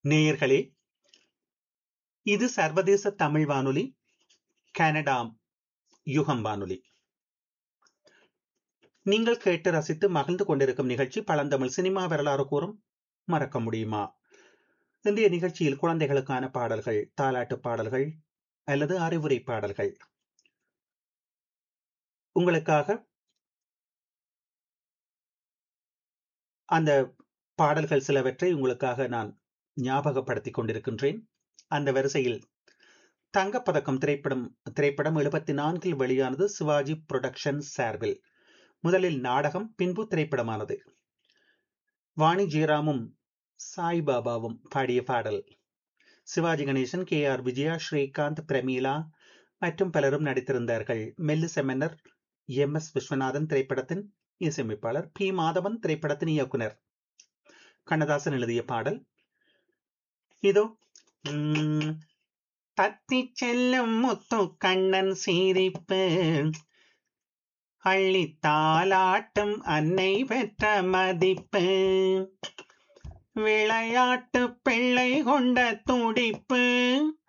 நேயர்களே இது சர்வதேச தமிழ் வானொலி கனடா யுகம் வானொலி நீங்கள் கேட்டு ரசித்து மகிழ்ந்து கொண்டிருக்கும் நிகழ்ச்சி பழந்தமிழ் சினிமா வரலாறு கூறும் மறக்க முடியுமா இன்றைய நிகழ்ச்சியில் குழந்தைகளுக்கான பாடல்கள் தாலாட்டு பாடல்கள் அல்லது அறிவுரை பாடல்கள் உங்களுக்காக அந்த பாடல்கள் சிலவற்றை உங்களுக்காக நான் ஞாபகப்படுத்திக் கொண்டிருக்கின்றேன் அந்த வரிசையில் தங்கப்பதக்கம் திரைப்படம் திரைப்படம் எழுபத்தி நான்கில் வெளியானது சிவாஜி புரொடக்ஷன் சார்பில் முதலில் நாடகம் பின்பு திரைப்படமானது வாணி ஜெயராமும் சாய்பாபாவும் பாடிய பாடல் சிவாஜி கணேசன் கே ஆர் விஜயா ஸ்ரீகாந்த் பிரமீளா மற்றும் பலரும் நடித்திருந்தார்கள் மெல்லு செமன்னர் எம் எஸ் விஸ்வநாதன் திரைப்படத்தின் இசையமைப்பாளர் பி மாதவன் திரைப்படத்தின் இயக்குனர் கண்ணதாசன் எழுதிய பாடல் இதோ தத்தி செல்லும் முத்து கண்ணன் சீரிப்பு அள்ளி தாலாட்டும் அன்னை பெற்ற மதிப்பு விளையாட்டு பிள்ளை கொண்ட துடிப்பு